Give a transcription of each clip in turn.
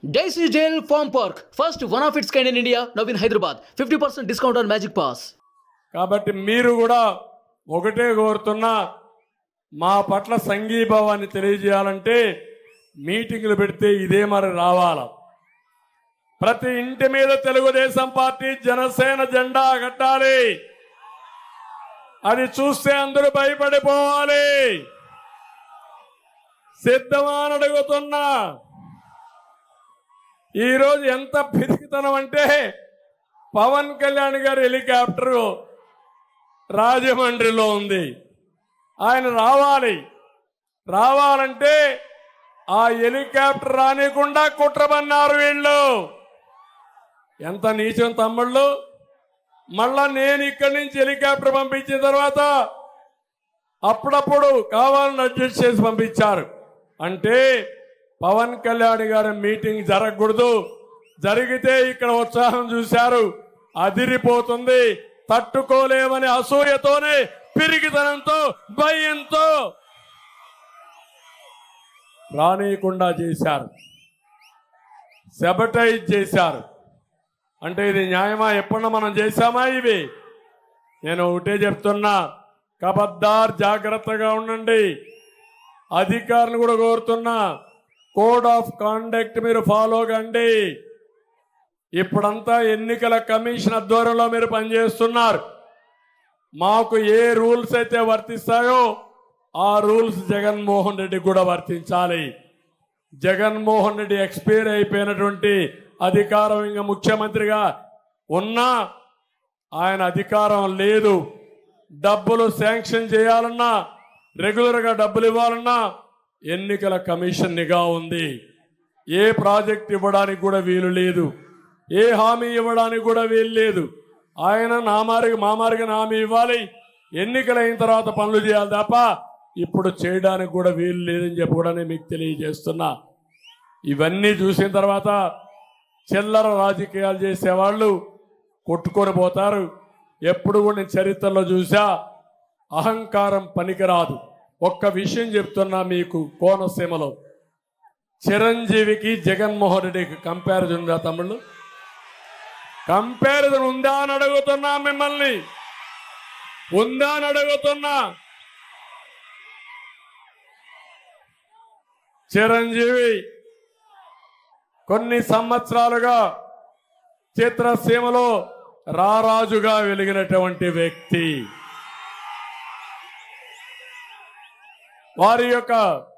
Daisy Jail Farm Park, first one of its kind in India, now in Hyderabad. 50% discount on Magic Pass. కాబట్టి మీరు కూడా ఒకటే కోరుతున్నా మా పట్ల సంఘీభావాన్ని తెలియజేయాలంటే మీటింగులు పెడితే ఇదే మరి రావాల ప్రతి ఇంటి మీద తెలుగుదేశం పార్టీ జనసేన జెండా కట్టాలి అది చూస్తే అందరూ భయపడిపోవాలి సిద్ధమా అని అడుగుతున్నా ఈరోజు ఎంత పిరికితనం అంటే పవన్ కళ్యాణ్ గారి హెలికాప్టర్ రాజమండ్రిలో ఉంది ఆయన రావాలి రావాలంటే ఆ హెలికాప్టర్ రానికుండా కుట్రమన్నారు వీళ్ళు ఎంత నీచం తమ్ముళ్ళు మళ్ళా నేను ఇక్కడి నుంచి హెలికాప్టర్ పంపించిన తర్వాత అప్పుడప్పుడు కావాలని అడ్జస్ట్ చేసి పంపించారు అంటే పవన్ కళ్యాణ్ గారి మీటింగ్ జరగకూడదు జరిగితే ఇక్కడ ఉత్సాహం చూశారు అదిరిపోతుంది తట్టుకోలేమని అసూయతోనే పిరిగితనంతో భయంతో రానియకుండా చేశారు సెబటైజ్ చేశారు అంటే ఇది న్యాయమా ఎప్పుడన్నా మనం చేశామా ఇవి నేను ఒకటే చెప్తున్నా కబద్దార్ జాగ్రత్తగా ఉండండి అధికారులు కూడా కోరుతున్నా కోడ్ ఆఫ్ కాండక్ట్ మీరు ఫాలో కండి ఇప్పుడంతా ఎన్నికల కమిషన్ ఆధ్వర్యంలో మీరు పనిచేస్తున్నారు మాకు ఏ రూల్స్ అయితే వర్తిస్తాయో ఆ రూల్స్ జగన్మోహన్ రెడ్డి కూడా వర్తించాలి జగన్మోహన్ రెడ్డి ఎక్స్పైర్ అయిపోయినటువంటి అధికారం ఇంకా ముఖ్యమంత్రిగా ఉన్నా ఆయన అధికారం లేదు డబ్బులు శాంక్షన్ చేయాలన్నా రెగ్యులర్గా డబ్బులు ఇవ్వాలన్నా ఎన్నికల కమిషన్ నిఘా ఉంది ఏ ప్రాజెక్ట్ ఇవ్వడానికి కూడా వీలు లేదు ఏ హామీ ఇవ్వడానికి కూడా వీలు లేదు ఆయన నా మారికి మా మారికి హామీ ఇవ్వాలి ఎన్నికలు అయిన తర్వాత పనులు చేయాలి తప్ప ఇప్పుడు చేయడానికి కూడా వీలు లేదని చెప్పి కూడా నేను మీకు తెలియజేస్తున్నా ఇవన్నీ చూసిన తర్వాత చిల్లర రాజకీయాలు చేసేవాళ్ళు కొట్టుకొని పోతారు ఎప్పుడు కూడా నేను చరిత్రలో చూసా అహంకారం పనికిరాదు ఒక్క విషయం చెప్తున్నా మీకు కోనసీమలో చిరంజీవికి జగన్మోహన్ రెడ్డికి కంపారిజన్ ఉందా తమ్ముళ్ళు కంపారిజన్ ఉందా అని అడుగుతున్నా మిమ్మల్ని ఉందా అని అడుగుతున్నా చిరంజీవి కొన్ని సంవత్సరాలుగా చిత్రసీమలో రారాజుగా వెలిగినటువంటి వ్యక్తి వారి యొక్క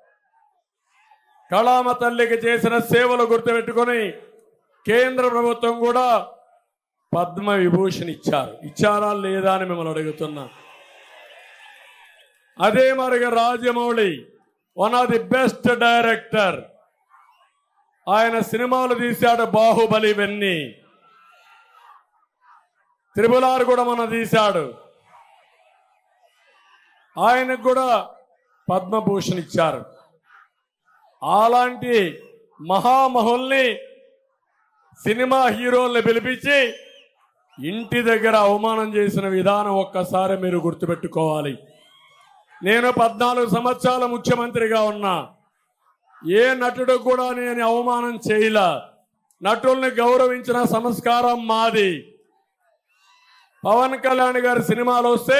కళామ తల్లికి చేసిన సేవలు గుర్తుపెట్టుకొని కేంద్ర ప్రభుత్వం కూడా పద్మ విభూషణ్ ఇచ్చారు ఇచ్చారా లేదా అని మిమ్మల్ని అడుగుతున్నా అదే మరిగా Rajamouli one of the best director ఆయన సినిమాలు తీశాడు బాహుబలి ఇవన్నీ త్రిపులారు కూడా మన తీశాడు ఆయనకు కూడా పద్మభూషణ్ ఇచ్చారు అలాంటి మహామహుల్ని సినిమా హీరోల్ని పిలిపించి ఇంటి దగ్గర అవమానం చేసిన విధానం ఒక్కసారి మీరు గుర్తుపెట్టుకోవాలి నేను పద్నాలుగు సంవత్సరాల ముఖ్యమంత్రిగా ఉన్నా ఏ నటుడు కూడా నేను అవమానం చేయలా నటుల్ని గౌరవించిన సంస్కారం మాది పవన్ కళ్యాణ్ గారి సినిమాలు వస్తే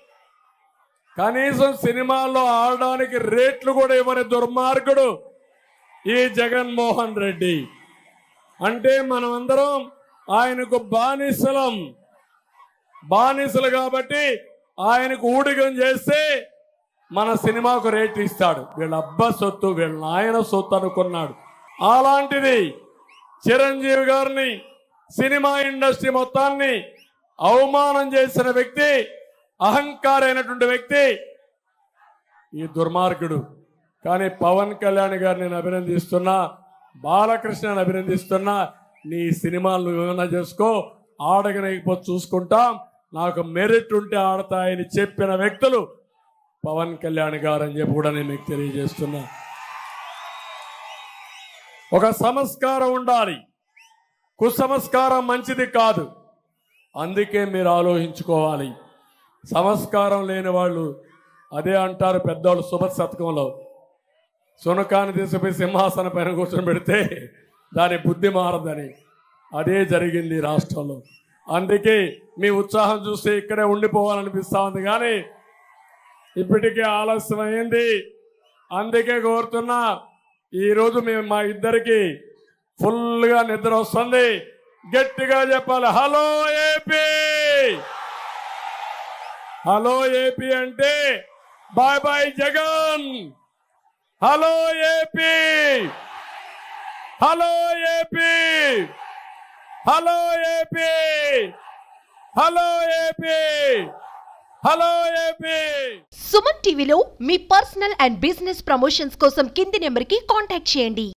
కనీసం సినిమాల్లో ఆడడానికి రేట్లు కూడా ఇవ్వని దుర్మార్గుడు ఈ జగన్మోహన్ రెడ్డి అంటే మనమందరం ఆయనకు బానిసలం బానిసలు కాబట్టి ఆయనకు ఊడిగం చేస్తే మన సినిమాకు రేట్ ఇస్తాడు వీళ్ళ అబ్బ సొత్తు వీళ్ళ నాయన సొత్తు అనుకున్నాడు అలాంటిది చిరంజీవి గారిని సినిమా ఇండస్ట్రీ మొత్తాన్ని అవమానం చేసిన వ్యక్తి అహంకారైనటువంటి వ్యక్తి ఈ దుర్మార్గుడు కానీ పవన్ కళ్యాణ్ గారిని నేను అభినందిస్తున్నా బాలకృష్ణని అభినందిస్తున్నా నీ సినిమాలు నువ్వు ఏమైనా చేసుకో ఆడగనకపోతే చూసుకుంటాం నాకు మెరిట్ ఉంటే ఆడతాయని చెప్పిన వ్యక్తులు పవన్ కళ్యాణ్ గారు అని చెప్పి కూడా నేను మీకు తెలియజేస్తున్నా ఒక సంస్కారం ఉండాలి కుసంస్కారం మంచిది కాదు అందుకే మీరు ఆలోచించుకోవాలి సంస్కారం లేని వాళ్ళు అదే అంటారు పెద్దవాళ్ళు శుభ శతకంలో సునకాన్ని తీసుకుపోయి సింహాసనం పైన కూర్చొని పెడితే దాని బుద్ధి మారదని అదే జరిగింది రాష్ట్రంలో అందుకే మీ ఉత్సాహం చూస్తే ఇక్కడే ఉండిపోవాలనిపిస్తా ఉంది కానీ ఇప్పటికే ఆలస్యం అయింది అందుకే కోరుతున్నా ఈరోజు మేము మా ఇద్దరికి ఫుల్గా నిద్ర వస్తుంది గట్టిగా చెప్పాలి హలో ఏపీ హలో ఏపీ అంటే bye bye Jagan hello AP hello AP hello AP hello AP hello AP Suman టీవీలో మీ పర్సనల్ అండ్ బిజినెస్ ప్రమోషన్స్ కోసం కింది నెంబర్కి కాంటాక్ట్ చేయండి